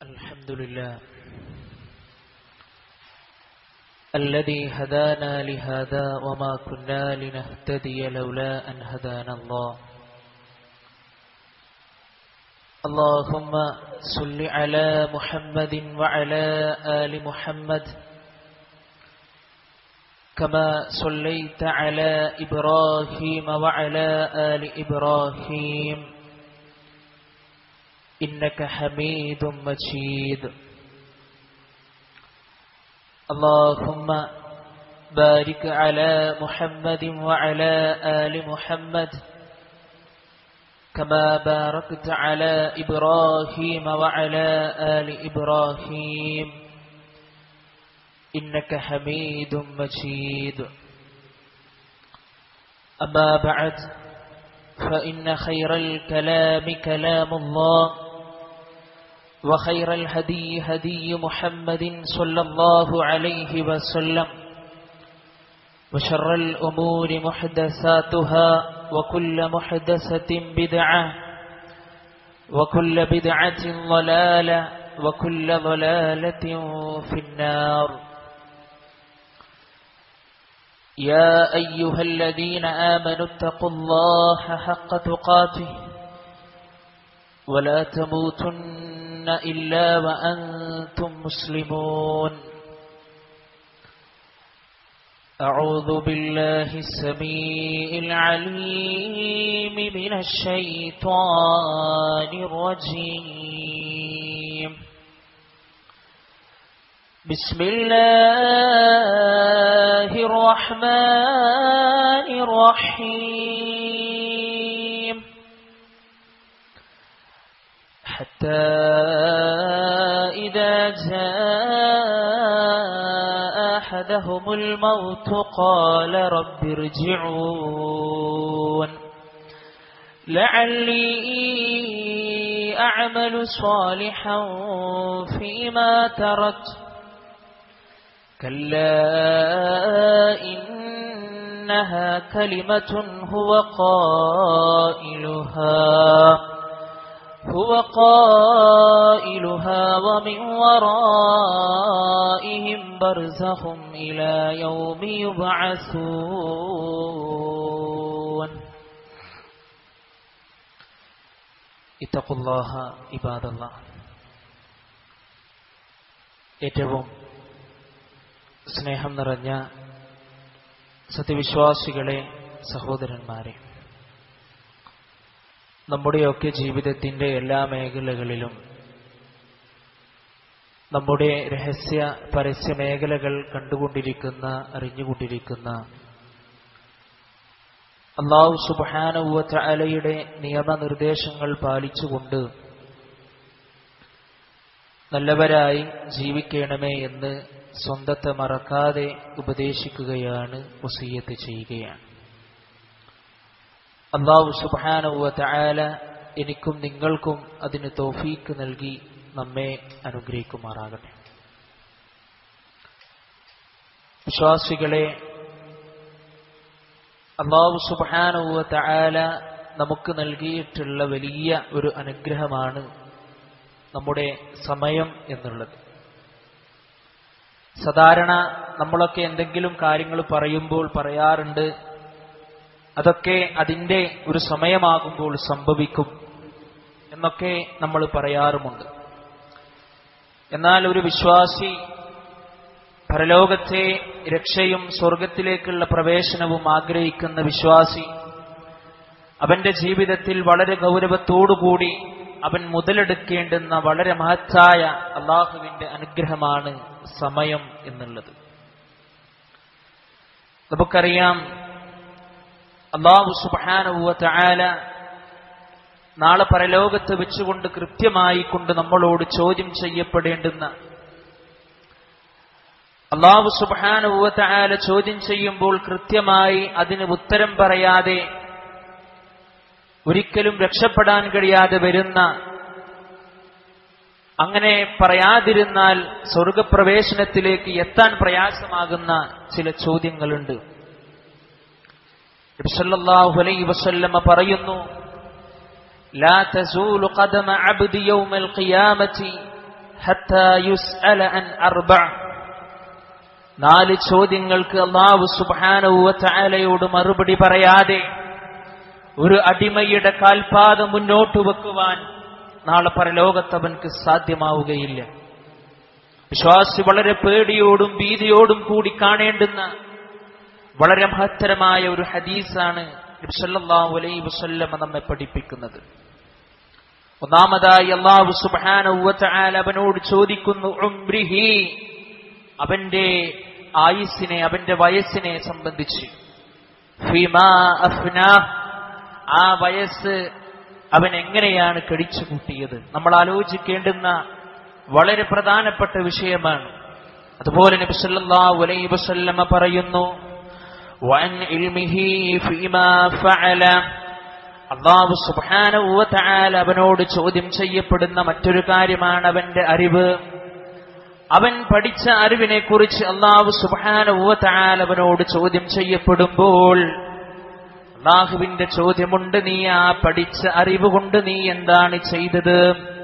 الحمد لله الذي هدانا لهذا وما كنا لنهتدي لولا أن هدانا الله اللهم صل على محمد وعلى آل محمد كما صليت على إبراهيم وعلى آل إبراهيم إنك حميد مجيد اللهم بارك على محمد وعلى آل محمد كما باركت على إبراهيم وعلى آل إبراهيم إنك حميد مجيد أما بعد فإن خير الكلام كلام الله وخير الهدي هدي محمد صلى الله عليه وسلم وشر الأمور محدثاتها وكل محدثة بدعة وكل بدعة ضلالة وكل ضلالة في النار يا أيها الذين آمنوا اتقوا الله حق تقاته ولا تموتن إلا وأنتم مسلمون أعوذ بالله السميع العليم من الشيطان الرجيم بسم الله الرحمن الرحيم حتى إذا جاء أحدهم الموت قال رب ارجعون لعلي أعمل صالحا فيما تركت كلا إنها كلمة هو قائلها هو قائلها ومن ورائهم برزخ إلى يوم يبعثون اتقوا الله عباد الله ഏറ്റവും സ്നേഹം നിറഞ്ഞ സത്യവിശ്വാസികളെ സഹോദരന്മാരെ നമ്മുടെയൊക്കെ ജീവിതത്തിന്റെ എല്ലാ മേഖലകളിലും നമ്മുടെ രഹസ്യ പരസ്യ മേഖലകൾ കണ്ടുകൊണ്ടിരിക്കുന്ന അറിഞ്ഞുകൊണ്ടിരിക്കുന്ന അള്ളാഹു സുബാനുവറ്റ അലയുടെ നിയമനിർദ്ദേശങ്ങൾ പാലിച്ചുകൊണ്ട് നല്ലവരായി ജീവിക്കണമേ എന്ന് സ്വന്തത്തെ മറക്കാതെ ഉപദേശിക്കുകയാണ് വസീയത്ത് ചെയ്യുകയാണ് അള്ളാഹു സുബാനുവറ്റ ആല എനിക്കും നിങ്ങൾക്കും അതിന് തോഫീക്ക് നൽകി നമ്മെ അനുഗ്രഹിക്കുമാറാകട്ടെ വിശ്വാസികളെ അള്ളാഹു സുബാനുവറ്റ ആല നമുക്ക് നൽകിയിട്ടുള്ള വലിയ ഒരു അനുഗ്രഹമാണ് നമ്മുടെ സമയം എന്നുള്ളത് സാധാരണ നമ്മളൊക്കെ എന്തെങ്കിലും കാര്യങ്ങൾ പറയുമ്പോൾ പറയാറുണ്ട് അതൊക്കെ അതിൻ്റെ ഒരു സമയമാകുമ്പോൾ സംഭവിക്കും എന്നൊക്കെ നമ്മൾ പറയാറുമുണ്ട് എന്നാൽ ഒരു വിശ്വാസി പരലോകത്തെ രക്ഷയും സ്വർഗത്തിലേക്കുള്ള പ്രവേശനവും ആഗ്രഹിക്കുന്ന വിശ്വാസി അവന്റെ ജീവിതത്തിൽ വളരെ ഗൗരവത്തോടുകൂടി അവൻ മുതലെടുക്കേണ്ടുന്ന വളരെ മഹത്തായ അള്ളാഹുവിന്റെ അനുഗ്രഹമാണ് സമയം എന്നുള്ളത് നമുക്കറിയാം അള്ളാഹു സുബാനുവത്ത ആല നാളെ പരലോകത്ത് വെച്ചുകൊണ്ട് കൃത്യമായി കൊണ്ട് നമ്മളോട് ചോദ്യം ചെയ്യപ്പെടേണ്ടുന്ന അള്ളാഹു സുബാനുവത്ത ആല ചോദ്യം ചെയ്യുമ്പോൾ കൃത്യമായി അതിന് ഉത്തരം പറയാതെ ഒരിക്കലും രക്ഷപ്പെടാൻ കഴിയാതെ വരുന്ന അങ്ങനെ പറയാതിരുന്നാൽ സ്വർഗപ്രവേശനത്തിലേക്ക് എത്താൻ പ്രയാസമാകുന്ന ചില ചോദ്യങ്ങളുണ്ട് സല്ലല്ലാഹു അലൈഹി വസല്ലമ പറയുന്നു لا تزول قدم عبد يوم القيامة حتى يسأل عن أربع നാല് ചോദ്യങ്ങൾക്ക് അള്ളാഹു സുബാനവുവലയോട് മറുപടി പറയാതെ ഒരു അടിമയുടെ കാൽപാദം മുന്നോട്ട് വെക്കുവാൻ നാളെ പരലോകത്ത് അവൻക്ക് സാധ്യമാവുകയില്ല വിശ്വാസി വളരെ പേടിയോടും ഭീതിയോടും കൂടി കാണേണ്ടുന്ന വളരെ മഹത്തരമായ ഒരു ഹദീസാണ് നബ്സല്ലാഹു അലൈ വസല്ലമ നമ്മെ പഠിപ്പിക്കുന്നത് ഒന്നാമതായി അള്ളാഹു സുബാന അവനോട് ചോദിക്കുന്നു ഉംബ്രിഹി അവന്റെ ആയുസ്സിനെ അവന്റെ വയസ്സിനെ സംബന്ധിച്ച് ഫിമാ അഫ്ന ആ വയസ്സ് അവൻ എങ്ങനെയാണ് കഴിച്ചു കൂട്ടിയത് നമ്മൾ ആലോചിക്കേണ്ടുന്ന വളരെ പ്രധാനപ്പെട്ട വിഷയമാണ് അതുപോലെ നബി സല്ലല്ലാഹു അലൈഹി വസല്ലമ പറയുന്നു വൻ ഇൽമിഹി ഫീമാ ഫഅല അള്ളാഹു സുബ്ഹാനഹു വ തആല അവനോട് ചോദ്യം ചെയ്യപ്പെടുന്ന മറ്റൊരു കാര്യമാണ് അവന്റെ അറിവ് അവൻ പഠിച്ച അറിവിനെ കുറിച്ച് അള്ളാഹു സുബ്ഹാനഹു വ തആല അവനോട് ചോദ്യം ചെയ്യപ്പെടുമ്പോൾ അള്ളാഹുവിന്റെ ചോദ്യമുണ്ട് നീ ആ പഠിച്ച അറിവ് കൊണ്ട് നീ എന്താണ് ചെയ്തത്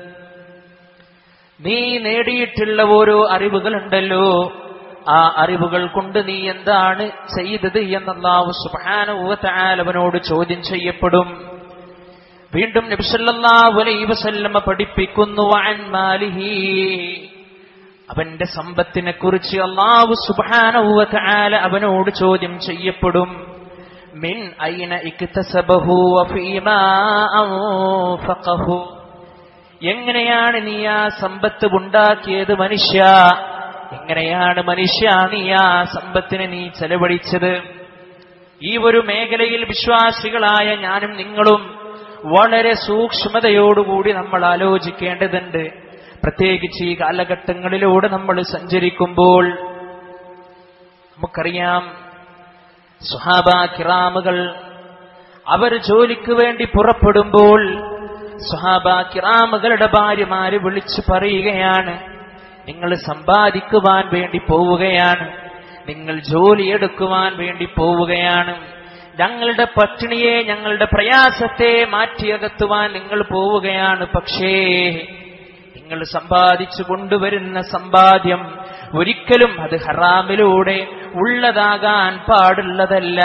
നീ നേടിയിട്ടുള്ള ഓരോ അറിവുകളുണ്ടല്ലോ ആ അറിവുകൾ കൊണ്ട് നീ എന്താണ് ചെയ്തത് എന്നല്ലാഹു സുബാനുവല അവനോട് ചോദ്യം ചെയ്യപ്പെടും വീണ്ടും നബിസല്ലാഹു അലൈ വസല്ലമ പഠിപ്പിക്കുന്നു വഅൻ മാലിഹി അവന്റെ സമ്പത്തിനെ കുറിച്ച് അള്ളാഹു സുബാനുവല അവനോട് ചോദ്യം ചെയ്യപ്പെടും മിൻ ഐന ഇക്തസബഹു വഫീമാ അൻഫഖഹു എങ്ങനെയാണ് നീ ആ സമ്പത്ത് ഉണ്ടാക്കിയത് മനുഷ്യ എങ്ങനെയാണ് മനുഷ്യ നീ ആ സമ്പത്തിനെ നീ ചെലവഴിച്ചത് ഈ ഒരു മേഖലയിൽ വിശ്വാസികളായ ഞാനും നിങ്ങളും വളരെ സൂക്ഷ്മതയോടുകൂടി നമ്മൾ ആലോചിക്കേണ്ടതുണ്ട് പ്രത്യേകിച്ച് ഈ കാലഘട്ടങ്ങളിലൂടെ നമ്മൾ സഞ്ചരിക്കുമ്പോൾ നമുക്കറിയാം സുഹാബ കിറാമുകൾ അവർ ജോലിക്ക് വേണ്ടി പുറപ്പെടുമ്പോൾ സുഹാബ കിറാമുകളുടെ ഭാര്യമാര് വിളിച്ചു പറയുകയാണ് നിങ്ങൾ സമ്പാദിക്കുവാൻ വേണ്ടി പോവുകയാണ് നിങ്ങൾ ജോലിയെടുക്കുവാൻ വേണ്ടി പോവുകയാണ് ഞങ്ങളുടെ പട്ടിണിയെ ഞങ്ങളുടെ പ്രയാസത്തെ മാറ്റിയകത്തുവാൻ നിങ്ങൾ പോവുകയാണ് പക്ഷേ നിങ്ങൾ സമ്പാദിച്ചു കൊണ്ടുവരുന്ന സമ്പാദ്യം ഒരിക്കലും അത് ഹറാമിലൂടെ ഉള്ളതാകാൻ പാടുള്ളതല്ല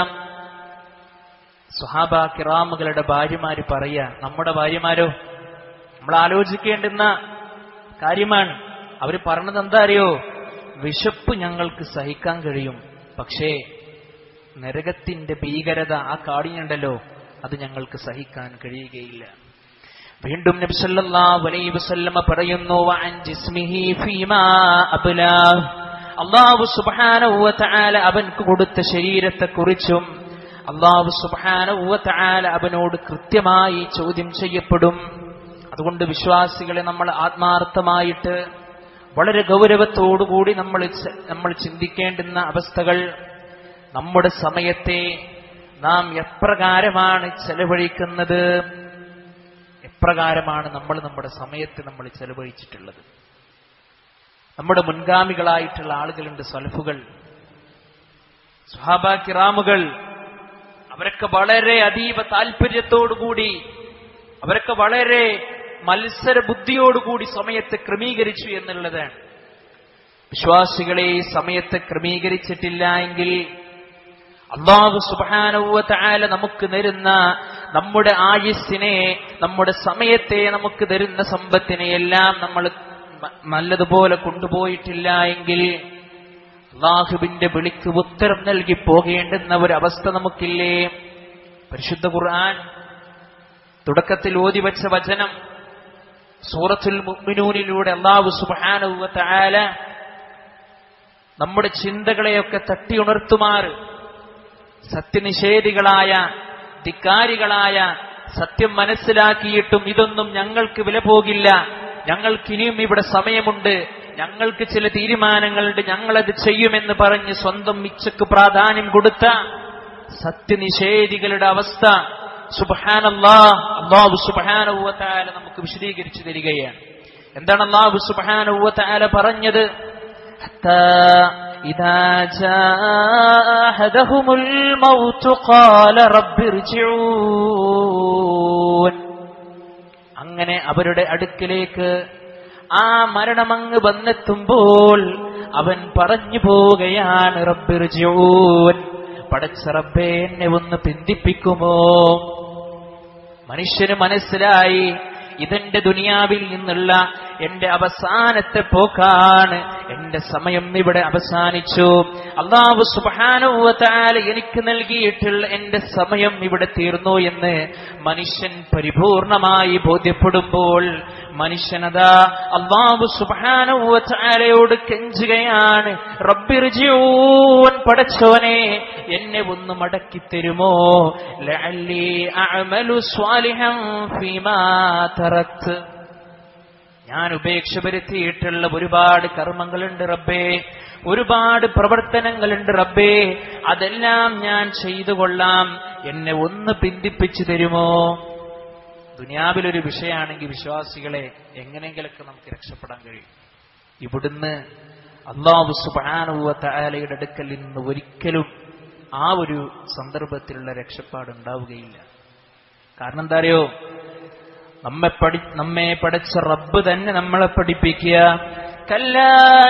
സുഹാബ കിറാമുകളുടെ ഭാര്യമാര് പറയാ നമ്മുടെ ഭാര്യമാരോ നമ്മൾ ആലോചിക്കേണ്ടുന്ന കാര്യമാണ് അവര് പറഞ്ഞത് എന്താ അറിയോ വിശപ്പ് ഞങ്ങൾക്ക് സഹിക്കാൻ കഴിയും പക്ഷേ നരകത്തിന്റെ ഭീകരത ആ കാടിനുണ്ടല്ലോ അത് ഞങ്ങൾക്ക് സഹിക്കാൻ കഴിയുകയില്ല വീണ്ടും നബി സല്ലല്ലാഹു അലൈഹി വസല്ലമ പറയുന്നു വഅൻ ജിസ്മിഹി ഫീമാ അബ്ലാ അല്ലാഹു സുബ്ഹാനഹു വ തആല അവൻക്ക് കൊടുത്ത ശരീരത്തെക്കുറിച്ചും അള്ളാഹു സുബ്ഹാനഹു വ തആല അവനോട് കൃത്യമായി ചോദ്യം ചെയ്യപ്പെടും അതുകൊണ്ട് വിശ്വാസികളെ നമ്മൾ ആത്മാർത്ഥമായിട്ട് വളരെ ഗൗരവത്തോടുകൂടി നമ്മൾ ച- നമ്മൾ ചിന്തിക്കേണ്ടുന്ന അവസ്ഥകൾ നമ്മുടെ സമയത്തെ നാം എപ്രകാരമാണ് ചെലവഴിക്കുന്നത് എപ്രകാരമാണ് നമ്മൾ നമ്മുടെ സമയത്തെ നമ്മൾ ചെലവഴിച്ചിട്ടുള്ളത് നമ്മുടെ മുൻഗാമികളായിട്ടുള്ള ആളുകളുണ്ട് സലഫുകൾ സുഹാബ കിറാമുകൾ അവരൊക്കെ വളരെ അതീവ താല്പര്യത്തോടുകൂടി അവരൊക്കെ വളരെ മത്സര ബുദ്ധിയോടുകൂടി സമയത്തെ ക്രമീകരിച്ചു എന്നുള്ളതാണ് വിശ്വാസികളെ ഈ സമയത്തെ ക്രമീകരിച്ചിട്ടില്ല എങ്കിൽ അള്ളാഹു സുബാനവ താല നമുക്ക് തരുന്ന നമ്മുടെ ആയുസ്സിനെ നമ്മുടെ സമയത്തെ നമുക്ക് തരുന്ന സമ്പത്തിനെ എല്ലാം നമ്മൾ മ- നല്ലതുപോലെ കൊണ്ടുപോയിട്ടില്ല എങ്കിൽ അള്ളാഹുവിന്റെ വിളിക്ക് ഉത്തരം നൽകി പോകേണ്ടുന്ന ഒരു അവസ്ഥ നമുക്കില്ലേ പരിശുദ്ധ ഖുർആൻ തുടക്കത്തിൽ ഓതി വെച്ച വചനം സൂറത്തുൽ മുഅ്മിനൂനിലൂടെ അള്ളാഹു സുബ്ഹാനഹു വ തആല നമ്മുടെ ചിന്തകളെയൊക്കെ തട്ടിയുണർത്തുമാറ് സത്യനിഷേധികളായ ധിക്കാരികളായ സത്യം മനസ്സിലാക്കിയിട്ടും ഇതൊന്നും ഞങ്ങൾക്ക് വില പോകില്ല ഞങ്ങൾക്ക് ഇനിയും ഇവിടെ സമയമുണ്ട് ഞങ്ങൾക്ക് ചില തീരുമാനങ്ങളുണ്ട് ഞങ്ങളത് ചെയ്യുമെന്ന് പറഞ്ഞ് സ്വന്തം ഇച്ഛക്ക് പ്രാധാന്യം കൊടുത്ത സത്യനിഷേധികളുടെ അവസ്ഥ സുബഹാനല്ലാ അള്ളാഹു സുബഹാനുവത്താല നമുക്ക് വിശദീകരിച്ചു തരികയാണ് എന്താണ് അള്ളാഹു സുബഹാനുവത്താല പറഞ്ഞത് حتى إذا جاء أحدهم الموت قال رب ارجعون അങ്ങനെ അവരുടെ അടുക്കിലേക്ക് ആ മരണമങ്ങ് വന്നെത്തുമ്പോൾ അവൻ പറഞ്ഞു പോവുകയാണ് റബ്ബിർജൂൻ പടച്ച റബ്ബേ എന്നെ ഒന്ന് പിന്തിപ്പിക്കുമോ മനുഷ്യന് മനസ്സിലായി ഇതെന്റെ ദുനിയാവിൽ നിന്നുള്ള എന്റെ അവസാനത്തെ പോക്കാണ് എന്റെ സമയം ഇവിടെ അവസാനിച്ചു അള്ളാഹു സുബാനുവത്താല് എനിക്ക് നൽകിയിട്ടുള്ള എന്റെ സമയം ഇവിടെ തീർന്നു എന്ന് മനുഷ്യൻ പരിപൂർണമായി ബോധ്യപ്പെടുമ്പോൾ മനുഷ്യനതാ അള്ളാഹു സുബാനുവത്താലയോട് കെഞ്ചുകയാണ് റബ്ബിർജൂൻ പടച്ചോനെ എന്നെ ഒന്ന് മടക്കി തരുമോ ലഅല്ലി അഅമലു സ്വാലിഹൻ ഫീമാ തറക്ത് ഞാൻ ഉപേക്ഷ വരുത്തിയിട്ടുള്ള ഒരുപാട് കർമ്മങ്ങളുണ്ട് റബ്ബേ ഒരുപാട് പ്രവർത്തനങ്ങളുണ്ട് റബ്ബേ അതെല്ലാം ഞാൻ ചെയ്തു കൊള്ളാം എന്നെ ഒന്ന് പിന്തിപ്പിച്ചു തരുമോ ദുനിയാവിലൊരു വിഷയമാണെങ്കിൽ വിശ്വാസികളെ എങ്ങനെയെങ്കിലൊക്കെ നമുക്ക് രക്ഷപ്പെടാൻ കഴിയും ഇവിടുന്ന് അള്ളാഹു സുബാനുവ തയാലയുടെ അടുക്കൽ നിന്ന് ഒരിക്കലും ആ ഒരു സന്ദർഭത്തിലുള്ള രക്ഷപ്പാട് ഉണ്ടാവുകയില്ല കാരണം എന്താ അറിയോ നമ്മെ പഠി നമ്മെ പഠിച്ച റബ്ബ് തന്നെ നമ്മളെ പഠിപ്പിക്കുക കല്ലാ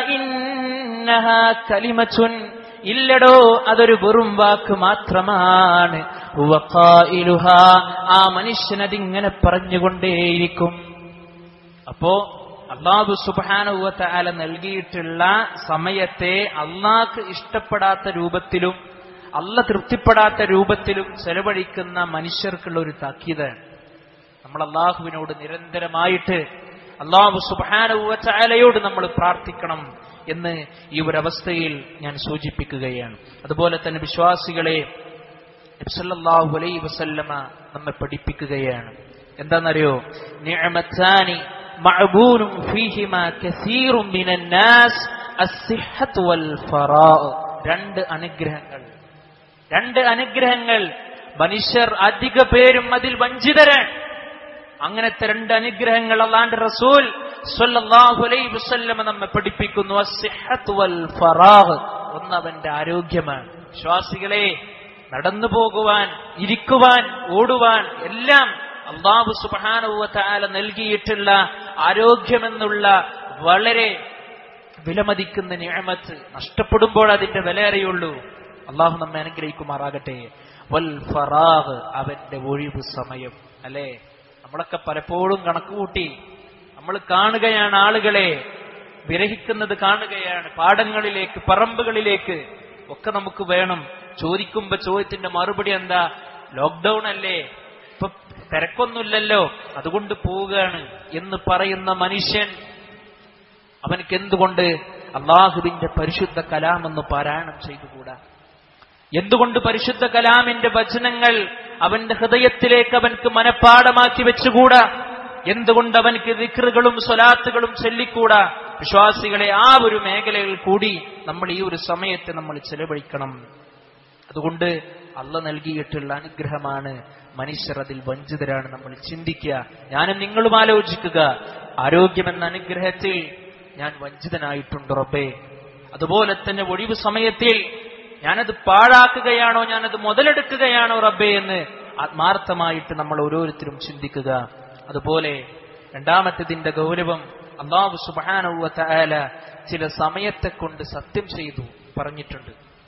ഇന്നഹാ കലിമച്ചുൻ ഇല്ലടോ അതൊരു വെറും വാക്ക് മാത്രമാണ് ഹുവ ഖായിലുഹാ. ആ മനുഷ്യനതിങ്ങനെ പറഞ്ഞുകൊണ്ടേയിരിക്കും അപ്പോ അള്ളാഹു സുബാനുവല നൽകിയിട്ടുള്ള സമയത്തെ അള്ളാഹ്ക്ക് ഇഷ്ടപ്പെടാത്ത രൂപത്തിലും അല്ല തൃപ്തിപ്പെടാത്ത രൂപത്തിലും ചെലവഴിക്കുന്ന മനുഷ്യർക്കുള്ള ഒരു താക്കീതാണ് നമ്മൾ അള്ളാഹുവിനോട് നിരന്തരമായിട്ട് അള്ളാഹു സുബാനുവലയോട് നമ്മൾ പ്രാർത്ഥിക്കണം എന്ന് ഈ ഒരു അവസ്ഥയിൽ ഞാൻ സൂചിപ്പിക്കുകയാണ് അതുപോലെ തന്നെ വിശ്വാസികളെ നബ്സല്ലാഹു അലൈ വസല്ലമ നമ്മെ പഠിപ്പിക്കുകയാണ് എന്താണെന്നറിയോ നിഅമത്താനി മഅബൂനും ഫീഹിമ കസീറും മിനൻ നാസ് അസ്സിഹത്ത് വൽ ഫറാഅ് രണ്ട് അനുഗ്രഹങ്ങൾ രണ്ട് അനുഗ്രഹങ്ങൾ മനുഷ്യർ അധിക പേരും അതിൽ വഞ്ചിതരാണ് അങ്ങനത്തെ രണ്ട് അനുഗ്രഹങ്ങൾ അള്ളാന്റെ റസൂൽ സ്വല്ലല്ലാഹു അലൈഹി വസല്ലമ നമ്മെ പഠിപ്പിക്കുന്നു അസ്സിഹത്ത് വൽ ഫറാഹ് ഒന്ന് അവന്റെ ആരോഗ്യമാണ് വിശ്വാസികളെ നടന്നു പോകുവാൻ ഇരിക്കുവാൻ ഓടുവാൻ എല്ലാം അള്ളാഹു സുബ്ഹാനഹു തആല നൽകിയിട്ടുള്ള ആരോഗ്യമെന്നുള്ള വളരെ വിലമതിക്കുന്ന നിയമത്ത് നഷ്ടപ്പെടുമ്പോൾ അതിന്റെ വില അറിയുള്ളൂ അള്ളാഹു നമ്മെ അനുഗ്രഹിക്കുമാറാകട്ടെ വൽ ഫറാഹ് അവന്റെ ഒഴിവ് സമയം അല്ലേ നമ്മളൊക്കെ പലപ്പോഴും കണക്കുകൂട്ടി നമ്മൾ കാണുകയാണ് ആളുകളെ വിരഹിക്കുന്നത് കാണുകയാണ് പാടങ്ങളിലേക്ക് പറമ്പുകളിലേക്ക് ഒക്കെ നമുക്ക് വേണം ചോദിക്കുമ്പോ ചോദ്യത്തിന്റെ മറുപടി എന്താ ലോക്ക്ഡൌൺ അല്ലേ ഇപ്പൊ തിരക്കൊന്നുമില്ലല്ലോ അതുകൊണ്ട് പോവുകയാണ് എന്ന് പറയുന്ന മനുഷ്യൻ അവനക്ക് എന്തുകൊണ്ട് അള്ളാഹുവിന്റെ പരിശുദ്ധ കലാമെന്ന് പാരായണം ചെയ്തുകൂടാ എന്തുകൊണ്ട് പരിശുദ്ധ കലാമിന്റെ വചനങ്ങൾ അവന്റെ ഹൃദയത്തിലേക്ക് അവൻക്ക് മനഃപ്പാടമാക്കി വെച്ചുകൂടാ എന്തുകൊണ്ട് അവൻക്ക് വിക്റുകളും സ്വലാത്തുകളും ചൊല്ലിക്കൂടാ വിശ്വാസികളെ ആ ഒരു മേഖലയിൽ കൂടി നമ്മൾ ഈ ഒരു സമയത്തെ നമ്മൾ ചെലവഴിക്കണം അതുകൊണ്ട് അള്ള നൽകിയിട്ടുള്ള അനുഗ്രഹമാണ് മനുഷ്യർ അതിൽ വഞ്ചിതരാണ് നമ്മൾ ചിന്തിക്കുക ഞാനും നിങ്ങളും ആലോചിക്കുക ആരോഗ്യമെന്ന അനുഗ്രഹത്തിൽ ഞാൻ വഞ്ചിതനായിട്ടുണ്ട് റബ്ബേ അതുപോലെ തന്നെ ഒഴിവ് സമയത്തിൽ ഞാനത് പാഴാക്കുകയാണോ ഞാനത് മുതലെടുക്കുകയാണോ റബ്ബേ എന്ന് ആത്മാർത്ഥമായിട്ട് നമ്മൾ ഓരോരുത്തരും ചിന്തിക്കുക അതുപോലെ രണ്ടാമത്തതിന്റെ ഗൗരവം അള്ളാഹു സുബാനുവ തആല ചില സമയത്തെ കൊണ്ട് സത്യം ചെയ്തു പറഞ്ഞിട്ടുണ്ട്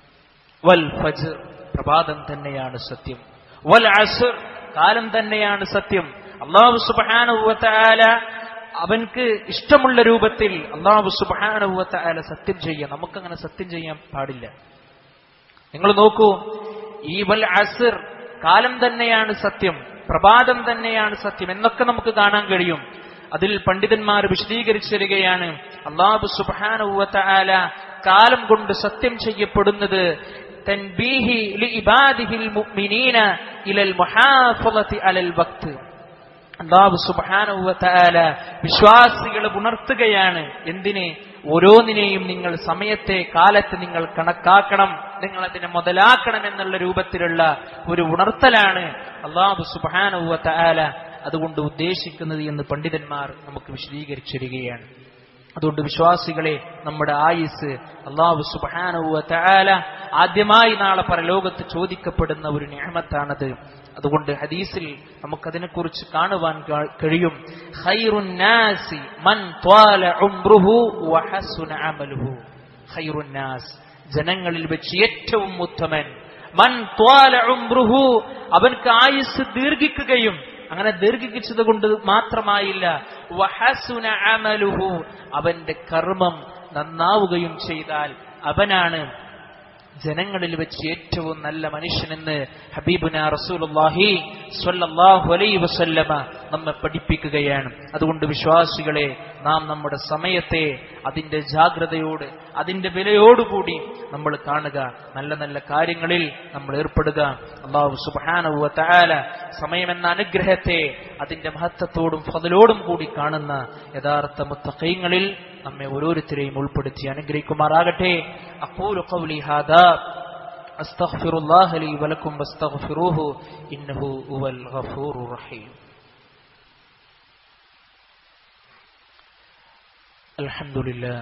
വൽ ഫജ്ർ പ്രഭാതം തന്നെയാണ് സത്യം വൽ അസ്ർ കാലം തന്നെയാണ് സത്യം അള്ളാഹു സുബാനുവ തആല അവൻക്ക് ഇഷ്ടമുള്ള രൂപത്തിൽ അള്ളാഹു സുബാനുവ തആല സത്യം ചെയ്യാം നമുക്കങ്ങനെ സത്യം ചെയ്യാൻ പാടില്ല നിങ്ങൾ നോക്കൂ ഈ വൽ അസ്ർ കാലം തന്നെയാണ് സത്യം പ്രഭാതം തന്നെയാണ് സത്യം എന്നൊക്കെ നമുക്ക് കാണാൻ കഴിയും അതിൽ പണ്ഡിതന്മാർ വിശദീകരിച്ചു തരികയാണ് അള്ളാഹു സുബാനുവല കാലം കൊണ്ട് സത്യം ചെയ്യപ്പെടുന്നത് തൻബീഹി ലിഇബാദിഹിൽ മുഅ്മിനീന ഇലൽ മുഹാഫളതി അലൽ വഖ്ത് അള്ളാഹു സുബാനുവല വിശ്വാസികളെ ഉണർത്തുകയാണ് എന്തിനെ ഓരോന്നിനെയും നിങ്ങൾ സമയത്തെ കാലത്ത് നിങ്ങൾ കണക്കാക്കണം നിങ്ങൾ അതിനെ മുതലാക്കണം എന്നുള്ള രൂപത്തിലുള്ള ഒരു ഉണർത്തലാണ് അള്ളാഹു സുബാനുവ തആല അതുകൊണ്ട് ഉദ്ദേശിക്കുന്നത് എന്ന് പണ്ഡിതന്മാർ നമുക്ക് വിശദീകരിച്ചിരിക്കുകയാണ് അതുകൊണ്ട് വിശ്വാസികളെ നമ്മുടെ ആയുസ് അള്ളാഹു സുബാനുവ തആല ആദ്യമായി നാളെ പരലോകത്ത് ചോദിക്കപ്പെടുന്ന ഒരു നിയമത്താണത് അതുകൊണ്ട് ഹദീസിൽ നമുക്കതിനെക്കുറിച്ച് കാണുവാൻ കാ- കഴിയും ഖൈറുൻ നാസി മൻ ത്വാല ഉംറുഹു വഹസുന അമലുഹു ഖൈറുൻ നാസ് ജനങ്ങളിൽ വെച്ച് ഏറ്റവും ഉത്തമൻ മൻ ത്വാല ഉംറുഹു അവൻക്ക് ആയുസ് ദീർഘിക്കുകയും അങ്ങനെ ദീർഘിച്ചത് കൊണ്ട് മാത്രമായില്ല വഹസുന അമലുഹു അവന്റെ കർമ്മം നന്നാവുകയും ചെയ്താൽ അവനാണ് ജനങ്ങളിൽ വെച്ച് ഏറ്റവും നല്ല മനുഷ്യനെന്ന് ഹബീബുന റസൂലുള്ളാഹി സ്വല്ലല്ലാഹു അലൈഹി വസല്ലമ നമ്മെ പഠിപ്പിക്കുകയാണ് അതുകൊണ്ട് വിശ്വാസികളെ നാം നമ്മുടെ സമയത്തെ അതിന്റെ ജാഗ്രതയോട് അതിന്റെ വിലയോടുകൂടി നമ്മൾ കാണുക നല്ല നല്ല കാര്യങ്ങളിൽ നമ്മൾ ഏർപ്പെടുക അള്ളാഹു സുബ്ഹാനഹു വ തആല സമയമെന്ന അനുഗ്രഹത്തെ അതിന്റെ മഹത്വത്തോടും ഫضലോടും കൂടി കാണുന്ന യഥാർത്ഥ മുത്തഖീങ്ങളിൽ നമ്മെ ഓരോരുത്തരെയും ഉൾപ്പെടുത്തി അനുഗ്രഹിക്കുമാറാകട്ടെ അഖൂലു ഖൗലി ഹാദാ أستغفر الله لي ولكم واستغفروه إنه هو الغفور الرحيم الحمد لله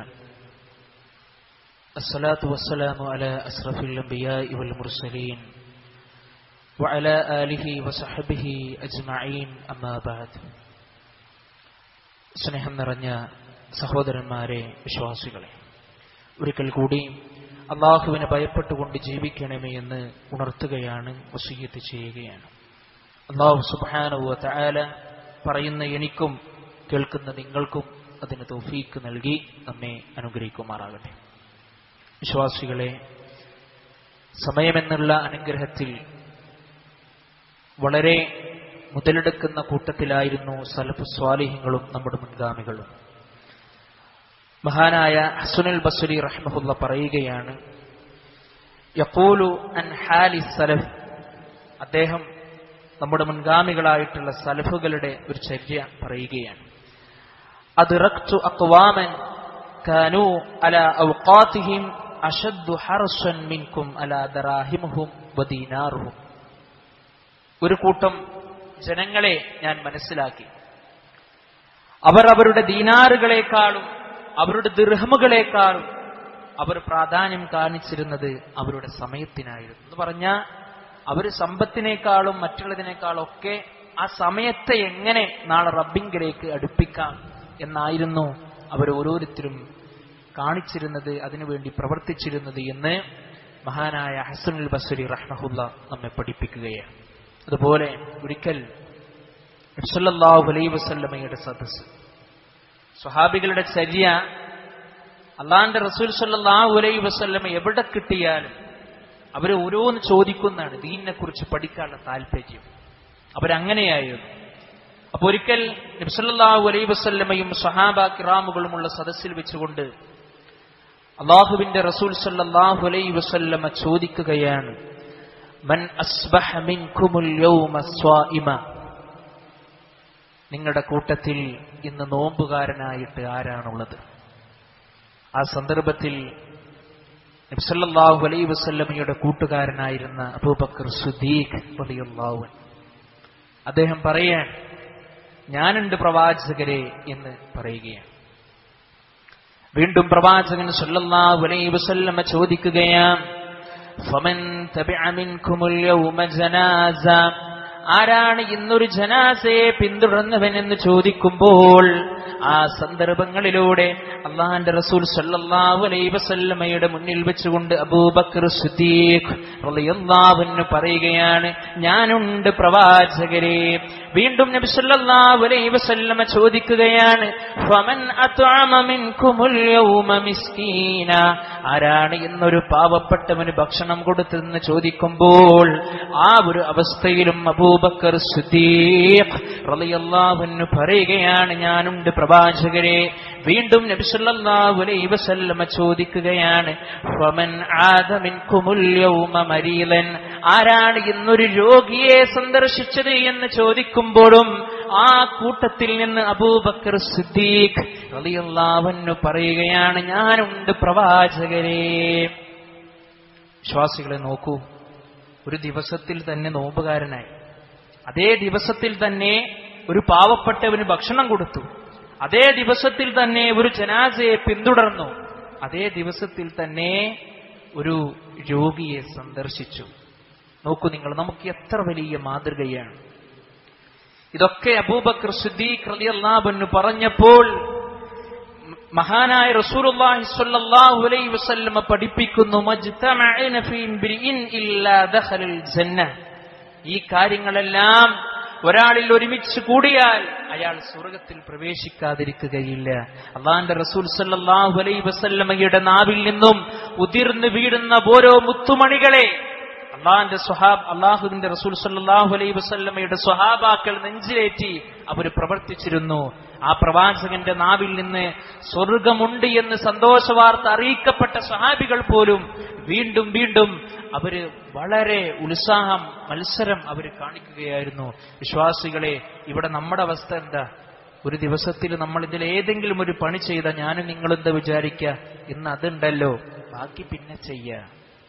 الصلاة والسلام على أسرف الأنبياء والمرسلين وعلى آله وصحبه أجمعين أما بعد സ്നേഹം നിറഞ്ഞ സഹോദരന്മാരെ വിശ്വാസികളെ ഒരിക്കൽ കൂടി അള്ളാഹുവിനെ ഭയപ്പെട്ടുകൊണ്ട് ജീവിക്കണമേ എന്ന് ഉണർത്തുകയാണ് വസീയത്ത് ചെയ്യുകയാണ് അള്ളാഹു സുബാനുവ തആല പറയുന്ന എനിക്കും കേൾക്കുന്ന നിങ്ങൾക്കും അതിന് തൗഫീക്ക് നൽകി നമ്മെ അനുഗ്രഹിക്കുമാറാകട്ടെ വിശ്വാസികളെ സമയമെന്നുള്ള അനുഗ്രഹത്തിൽ വളരെ മുതലെടുക്കുന്ന കൂട്ടത്തിലായിരുന്നു സലഫ് സ്വാലിഹ്യങ്ങളും നമ്മുടെ മുൻഗാമികളും മഹാനായ ഹസുനുൽ ബസുരി റഹ്മഹുല്ല പറയുകയാണ് യഖൂലു അൻ ഹാലി സലഫ് അദ്ദേഹം നമ്മുടെ മുൻഗാമികളായിട്ടുള്ള സലഫുകളുടെ ഒരു ചര്യ പറയുകയാണ് അദ്റക്തു അക്വാമൻ കാനു അല ഔഖാതിഹിം അഷദ്ദു ഹർസൻ മിൻകും അല ദറാഹിമുഹും വദീനാറുഹും ഒരു കൂട്ടം ജനങ്ങളെ ഞാൻ മനസ്സിലാക്കി അവർ അവരുടെ ദീനാറുകളെക്കാളും അവരുടെ ദീർഹമുകളെക്കാളും അവർ പ്രാധാന്യം കാണിച്ചിരുന്നത് അവരുടെ സമയത്തിനായിരുന്നു എന്ന് പറഞ്ഞാൽ അവർ സമ്പത്തിനേക്കാളും മറ്റുള്ളതിനേക്കാളും ഒക്കെ ആ സമയത്തെ എങ്ങനെ നാളെ റബ്ബിങ്കിലേക്ക് അടുപ്പിക്കാം എന്നായിരുന്നു അവർ ഓരോരുത്തരും കാണിച്ചിരുന്നത് അതിനുവേണ്ടി പ്രവർത്തിച്ചിരുന്നത് എന്ന് മഹാനായ ഹസനുൽ ബസരി റഹ്മഹുല്ല നമ്മെ പഠിപ്പിക്കുകയാണ് അതുപോലെ ഒരിക്കൽ നബ്സല്ലാഹു അലൈ വസല്ലമയുടെ സദസ് സ്വഹാബികളുടെ ചര്യ അള്ളാന്റെ റസൂൽ സല്ലാഹു അലൈ വസല്ലമ എവിടെ കിട്ടിയാലും അവർ ഓരോന്ന് ചോദിക്കുന്നതാണ് ദീനിനെ കുറിച്ച് പഠിക്കാനുള്ള താല്പര്യം അവരങ്ങനെയായിരുന്നു അപ്പൊ ഒരിക്കൽ നബ്സല്ലാഹു അലൈ വസല്ലമയും സഹാബ കിറാമുകളുമുള്ള സദസ്സിൽ വെച്ചുകൊണ്ട് അള്ളാഹുവിന്റെ റസൂൽ സല്ലാഹു അലൈ വസല്ലമ ചോദിക്കുകയാണ് മൻ അസ്ബഹ മിൻകുമുൽ യൗമ സ്വാഇമ നിങ്ങളുടെ കൂട്ടത്തിൽ ഇന്ന് നോമ്പുകാരനായിട്ട് ആരാണുള്ളത് ആ സന്ദർഭത്തിൽ നബ്സല്ലാഹു അലൈ വസല്ലമയുടെ കൂട്ടുകാരനായിരുന്ന അബൂബക്കർ സുദീഖ് റളിയല്ലാഹു അദ്ദേഹം പറയാൻ ഞാനുണ്ട് പ്രവാചകരെ എന്ന് പറയുകയാണ് വീണ്ടും പ്രവാചകൻ സല്ലല്ലാഹു അലൈഹി വസല്ലമ ചോദിക്കുകയാണ് ഫമൻ തബിഅ മിൻകുമുൽ യൗമ ജനാസ ആരാണ് ഇന്നൊരു ജനാസയെ പിന്തുടർന്നവനെന്ന് ചോദിക്കുമ്പോൾ ആ സന്ദർഭങ്ങളിലൂടെ അള്ളാഹാന്റെ റസൂൽ സല്ലല്ലാഹു അലൈഹി വസല്ലമയുടെ മുന്നിൽ വെച്ചുകൊണ്ട് അബൂബക്കർ സിദ്ദീഖ് റളിയല്ലാഹുവിന് പറയുകയാണ് ഞാനുണ്ട് പ്രവാചകരെ വീണ്ടും നബി സല്ലല്ലാഹു അലൈഹി വസല്ലമ ചോദിക്കുകയാണ് ഫമൻ അത്അമ മിൻകുമുൽ യൗമ മിസ്കീന ആരാണ് ഇന്നൊരു പാവപ്പെട്ടവന് ഭക്ഷണം കൊടുത്തതെന്ന് ചോദിക്കുമ്പോൾ ആ ഒരു അവസ്ഥയിലും അബൂബക്കർ സിദ്ദീഖ് റളിയല്ലാഹുവിന് പറയുകയാണ് ഞാനുണ്ട് പ്രവാചകരെ വീണ്ടും നബി സല്ലല്ലാഹു അലൈഹി വസല്ലമ ചോദിക്കുകയാണ് ഫമൻ ആദ മിൻകുമുൽ യൗമ മരീലൻ ആരാണ് ഇന്നൊരു രോഗിയെ സന്ദർശിച്ചത് എന്ന് ചോദിക്കുമ്പോഴും ആ കൂട്ടത്തിൽ നിന്ന് അബൂബക്കർ സിദ്ദീഖ് റളിയല്ലാഹുവിന് പറയുകയാണ് ഞാനുണ്ട് പ്രവാചകരെ വിശ്വാസികളെ നോക്കൂ ഒരു ദിവസത്തിൽ തന്നെ നോമ്പുകാരനായി അതേ ദിവസത്തിൽ തന്നെ ഒരു പാവപ്പെട്ടവന് ഭക്ഷണം കൊടുത്തു അതേ ദിവസത്തിൽ തന്നെ ഒരു ജനാസയെ പിന്തുടർന്നു അതേ ദിവസത്തിൽ തന്നെ ഒരു രോഗിയെ സന്ദർശിച്ചു നോക്കൂ നിങ്ങൾ നമുക്ക് എത്ര വലിയ മാതൃകയാണ് ഇതൊക്കെ അബൂബക്കർ സിദ്ദീഖ് റളിയല്ലാഹു പറഞ്ഞപ്പോൾ മഹാനായ റസൂലുള്ളാഹി സ്വല്ലല്ലാഹു അലൈഹി വസല്ലമ പഠിപ്പിക്കുന്നു മജ്തമഅന ഫീ ഇംബ്രിഇൻ ഇല്ലാ ദഖലൽ ജന്ന ഈ കാര്യങ്ങളെല്ലാം ഒരാളിൽ ഒരുമിച്ച് കൂടിയാൽ അയാൾ സ്വർഗത്തിൽ പ്രവേശിക്കാതിരിക്കുകയില്ല അള്ളാന്റെ റസൂൽ സല്ലല്ലാഹു അലൈഹി വസല്ലമയുടെ നാവിൽ നിന്നും ഉതിർന്നു വീഴുന്ന ഓരോ മുത്തുമണികളെ അള്ളാഹിന്റെ സ്വഹാബ് അള്ളാഹുവിന്റെ റസൂൽ സല്ലാഹു അലൈഹി വസല്ലമയുടെ സ്വഹാബാക്കൾ നെഞ്ചിലേറ്റി അവർ പ്രവർത്തിച്ചിരുന്നു ആ പ്രവാചകന്റെ നാവിൽ നിന്ന് സ്വർഗമുണ്ട് എന്ന് സന്തോഷവാർത്ത അറിയിക്കപ്പെട്ട സ്വഹാബികൾ പോലും വീണ്ടും വീണ്ടും അവര് വളരെ ഉത്സാഹം മത്സരം അവർ കാണിക്കുകയായിരുന്നു വിശ്വാസികളെ ഇവിടെ നമ്മുടെ അവസ്ഥ എന്താ ഒരു ദിവസത്തിൽ നമ്മൾ ഇതിൽ ഏതെങ്കിലും ഒരു പണി ചെയ്ത ഞാനും നിങ്ങളെന്താ വിചാരിക്കുക ഇന്ന് അതുണ്ടല്ലോ ബാക്കി പിന്നെ ചെയ്യാം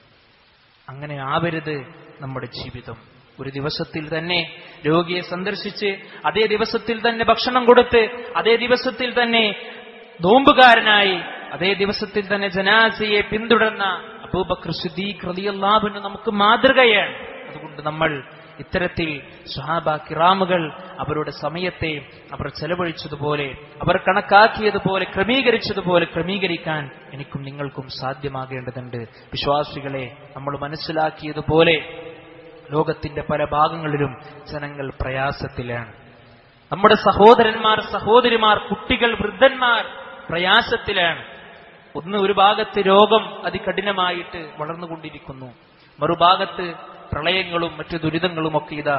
അങ്ങനെ ആവരുത് നമ്മുടെ ജീവിതം ഒരു ദിവസത്തിൽ തന്നെ രോഗിയെ സന്ദർശിച്ച് അതേ ദിവസത്തിൽ തന്നെ ഭക്ഷണം കൊടുത്ത് അതേ ദിവസത്തിൽ തന്നെ നോമ്പുകാരനായി അതേ ദിവസത്തിൽ തന്നെ ജനാസയെ പിന്തുടർന്ന അബൂബക്കർ സിദ്ദീഖ് റളിയല്ലാഹുവിന് നമുക്ക് മാതൃകയാണ് അതുകൊണ്ട് നമ്മൾ ഇത്തരത്തിൽ സുഹാബ കിറാമുകൾ അവരുടെ സമയത്തെ അവർ ചെലവഴിച്ചതുപോലെ അവർ കണക്കാക്കിയതുപോലെ ക്രമീകരിച്ചതുപോലെ ക്രമീകരിക്കാൻ എനിക്കും നിങ്ങൾക്കും സാധ്യമാകേണ്ടതുണ്ട് വിശ്വാസികളെ നമ്മൾ മനസ്സിലാക്കിയതുപോലെ ലോകത്തിന്റെ പല ഭാഗങ്ങളിലും ജനങ്ങൾ പ്രയാസത്തിലാണ് നമ്മുടെ സഹോദരന്മാർ സഹോദരിമാർ കുട്ടികൾ വൃദ്ധന്മാർ പ്രയാസത്തിലാണ് ഒന്ന് ഒരു ഭാഗത്ത് രോഗം അതികഠിനമായിട്ട് വളർന്നുകൊണ്ടിരിക്കുന്നു മറുഭാഗത്ത് പ്രളയങ്ങളും മറ്റു ദുരിതങ്ങളും ഒക്കെ ഇതാ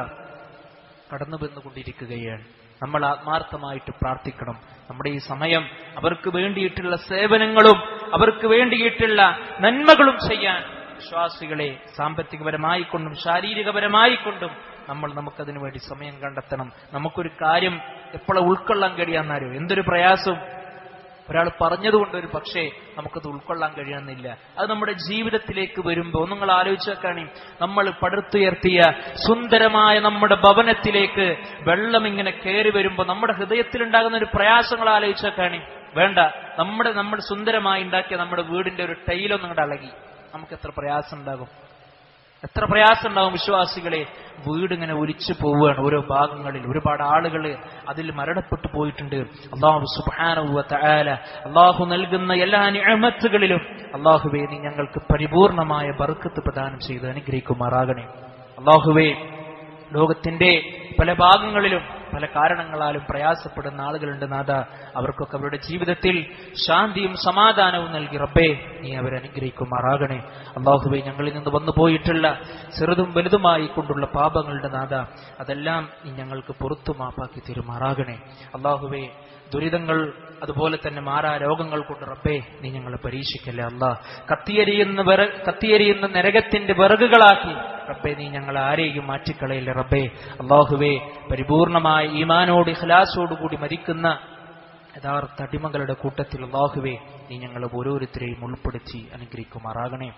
കടന്നു വന്നുകൊണ്ടിരിക്കുകയാണ് നമ്മൾ ആത്മാർത്ഥമായിട്ട് പ്രാർത്ഥിക്കണം നമ്മുടെ ഈ സമയം അവർക്ക് വേണ്ടിയിട്ടുള്ള സേവനങ്ങളും അവർക്ക് വേണ്ടിയിട്ടുള്ള നന്മകളും ചെയ്യാൻ വിശ്വാസികളെ സാമ്പത്തികപരമായി കൊണ്ടും ശാരീരികപരമായി കൊണ്ടും നമ്മൾ നമുക്കതിനു വേണ്ടി സമയം കണ്ടെത്തണം നമുക്കൊരു കാര്യം എപ്പോഴും ഉൾക്കൊള്ളാൻ കഴിയാന്നറിയോ എന്തൊരു പ്രയാസവും ഒരാൾ പറഞ്ഞതുകൊണ്ട് ഒരു പക്ഷേ നമുക്കത് ഉൾക്കൊള്ളാൻ കഴിയുന്നില്ല അത് നമ്മുടെ ജീവിതത്തിലേക്ക് വരുമ്പോൾ നിങ്ങൾ ആലോചിച്ച് വെക്കാണി നമ്മൾ പടുത്തുയർത്തിയ സുന്ദരമായ നമ്മുടെ ഭവനത്തിലേക്ക് വെള്ളം ഇങ്ങനെ കയറി വരുമ്പോൾ നമ്മുടെ ഹൃദയത്തിലുണ്ടാകുന്ന ഒരു പ്രയാസങ്ങൾ ആലോചിച്ച് വെക്കാണി വേണ്ട നമ്മുടെ നമ്മുടെ സുന്ദരമായി ഉണ്ടാക്കിയ നമ്മുടെ വീടിന്റെ ഒരു ടൈലൊന്നും കൂടെ അളകി നമുക്ക് എത്ര പ്രയാസം ഉണ്ടാകും എത്ര പ്രയാസം ഉണ്ടാകും വിശ്വാസികളെ വീട് ഇങ്ങനെ ഒലിച്ചു പോവുകയാണ് ഓരോ ഭാഗങ്ങളിൽ ഒരുപാട് ആളുകൾ അതിൽ മരണപ്പെട്ടു പോയിട്ടുണ്ട് അള്ളാഹു സുബാനുവ തആല അള്ളാഹു നൽകുന്ന എല്ലാ നിഅമത്തുകളിലും അള്ളാഹുവേ നീ ഞങ്ങൾക്ക് പരിപൂർണമായ ബർക്കത്ത് പ്രദാനം ചെയ്ത് അനുഗ്രഹിക്കുമാറാകണേ അള്ളാഹുവേ ലോകത്തിന്റെ പല ഭാഗങ്ങളിലും പല കാരണങ്ങളാലും പ്രയാസപ്പെടുന്ന ആളുകളുണ്ട് നാഥ അവർക്കൊക്കെ അവരുടെ ജീവിതത്തിൽ ശാന്തിയും സമാധാനവും നൽകി റബ്ബേ നീ അവരെ അനുഗ്രഹിക്കുമാറാകണേ അള്ളാഹുബെ ഞങ്ങളിൽ നിന്ന് വന്നു പോയിട്ടുള്ള ചെറുതും വലുതുമായി കൊണ്ടുള്ള പാപങ്ങളുടെ നാഥ അതെല്ലാം നീ ഞങ്ങൾക്ക് പുറത്തു മാപ്പാക്കി തരുമാറാകണേ അള്ളാഹുബെ ദുരിതങ്ങൾ അതുപോലെ തന്നെ മാറാ രോഗങ്ങൾ കൊണ്ട് റബ്ബേ നീ ഞങ്ങളെ പരീക്ഷിക്കല്ലേ അല്ലാ കത്തിയെരിയുന്ന വിറ കത്തിയെരിയുന്ന നരകത്തിന്റെ വിറകുകളാക്കി റബ്ബേ നീ ഞങ്ങൾ ആരെയും മാറ്റിക്കളയില്ല റബ്ബേ അള്ളാഹുവേ പരിപൂർണമായ ഈമാനോട് ഇഖ്ലാസോടുകൂടി മരിക്കുന്ന യഥാർത്ഥ അടിമകളുടെ കൂട്ടത്തിൽ അള്ളാഹുവേ നീ ഞങ്ങൾ ഓരോരുത്തരെയും ഉൾപ്പെടുത്തി അനുഗ്രഹിക്കുമാറാകണേ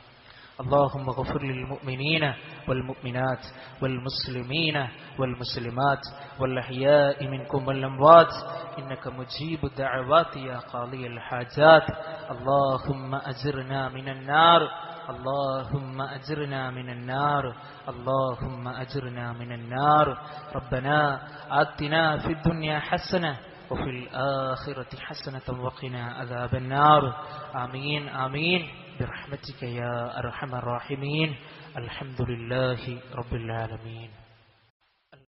اللهم اغفر للمؤمنين والمؤمنات والمسلمين والمسلمات والأحياء منكم والأموات إنك مجيب الدعوات يا قاضي الحاجات اللهم أجرنا من النار اللهم أجرنا من النار اللهم أجرنا من النار ربنا آتنا في الدنيا حسنة وفي الآخرة حسنة وقنا عذاب النار آمين آمين برحمتك يا أرحم الراحمين الحمد لله رب العالمين